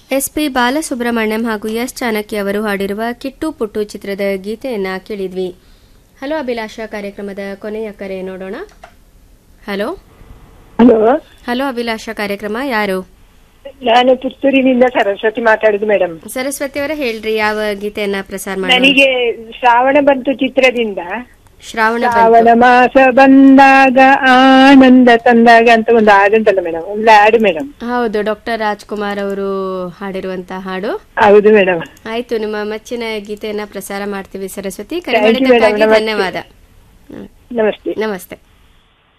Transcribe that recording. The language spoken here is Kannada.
ಎಸ್ ಪಿ ಬಾಲಸುಬ್ರಹ್ಮಣ್ಯಂ ಹಾಗೂ ಎಸ್ ಚಾಣಕ್ಯ ಅವರು ಹಾಡಿರುವ ಕಿಟ್ಟು ಪುಟ್ಟು ಚಿತ್ರದ ಗೀತೆಯನ್ನ ಕೇಳಿದ್ವಿ ಹಲೋ ಅಭಿಲಾಷಾ ಕಾರ್ಯಕ್ರಮದ ಕೊನೆಯ ಕರೆ ನೋಡೋಣ ಹಲೋ ಹಲೋ ಹಲೋ ಅಭಿಲಾಷಾ ಕಾರ್ಯಕ್ರಮ ಯಾರು ನಾನು ಪುತ್ತೂರಿನಿಂದ ಸರಸ್ವತಿ ಮಾತಾಡುದು ಮೇಡಮ್ ಸರಸ್ವತಿ ಅವರೇ ಹೇಳ್ರಿ ಯಾವ ಗೀತೆಯನ್ನ ಪ್ರಸಾರ ಮಾಡಿ ನನಗೆ ಶ್ರಾವಣ ಬಂತು ಚಿತ್ರದಿಂದ ಶ್ರಾವಣ ಶ್ರಾವಣ ಮಾಸ ಬಂದಾಗ ಆನಂದ ತಂದಾಗ ಅಂತ ಒಂದು ಹಾಡುಂಟಲ್ಲ ಮೇಡಮ್ ಒಂದು ಹಾಡು ಮೇಡಮ್ ಹೌದು ಡಾಕ್ಟರ್ ರಾಜ್ಕುಮಾರ್ ಅವರು ಹಾಡಿರುವಂತ ಹಾಡು ಹೌದು ಮೇಡಮ್ ಆಯ್ತು ನಿಮ್ಮ ಮೆಚ್ಚಿನ ಗೀತೆಯನ್ನ ಪ್ರಸಾರ ಮಾಡ್ತೀವಿ ಸರಸ್ವತಿ ಕರೆ Thank you, ಮಾಡಿದ್ದಕ್ಕಾಗಿ madam. ನಮಸ್ತೆ. ಧನ್ಯವಾದ ಹ್ಮ್. ನಮಸ್ತೆ ನಮಸ್ತೆ